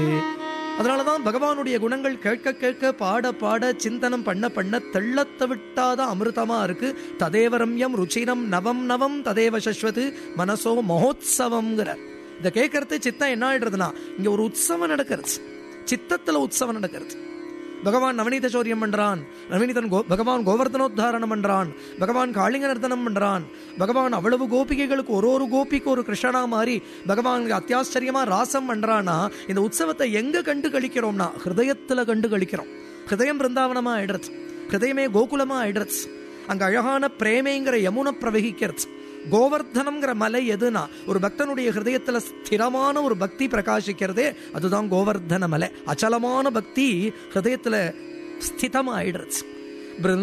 அதனாலதான் பகவானுடைய குணங்கள் கேட்க கேட்க பாட பாட சிந்தனம் பண்ண பண்ண தெள்ளத்த விட்டாத அமிர்தமா இருக்கு ததேவரம்யம் ருச்சிரம் நவம் நவம் ததேவ சஸ்வத்து மனசோ மகோத்சவம்ங்கிறார் இதை கேட்கறது சித்தம் என்ன ஆயிடுறதுன்னா இங்க ஒரு உற்சவம் நடக்கிறது சித்தத்துல உற்சவம் நடக்கிறது பகவான் நவநீத சௌரியம் பண்றான் நவநீதன் கோ பகவான் கோவர்தனோத்தாரணம் பண்றான் பகவான் காளிங்க நர்த்தனம் பண்றான் பகவான் அவ்வளவு கோபிகைகளுக்கு ஒரு ஒரு கோபிக்கு ஒரு கிருஷ்ணனா மாறி பகவான் அத்தியாச்சரியமா ராசம் பண்றானா இந்த உற்சவத்தை எங்க கண்டு கழிக்கிறோம்னா ஹிருதயத்துல கண்டு கழிக்கிறோம் ஹிருதயம் பிருந்தாவனமா ஆயிடுறது ஹிருதயமே கோகுலமா ஆயிடுறது அங்க அழகான பிரேமைங்கிற யமுனை பிரவகிக்கிறது கோவர்தனம்ங்கிற மலை எதுனா ஒரு பக்தனுடைய ஹிருதயத்துல ஸ்திரமான ஒரு பக்தி பிரகாசிக்கிறதே அதுதான் கோவர்தன மலை அச்சலமான பக்தி ஹிருதயத்துல ஸ்திதமாயிடுறது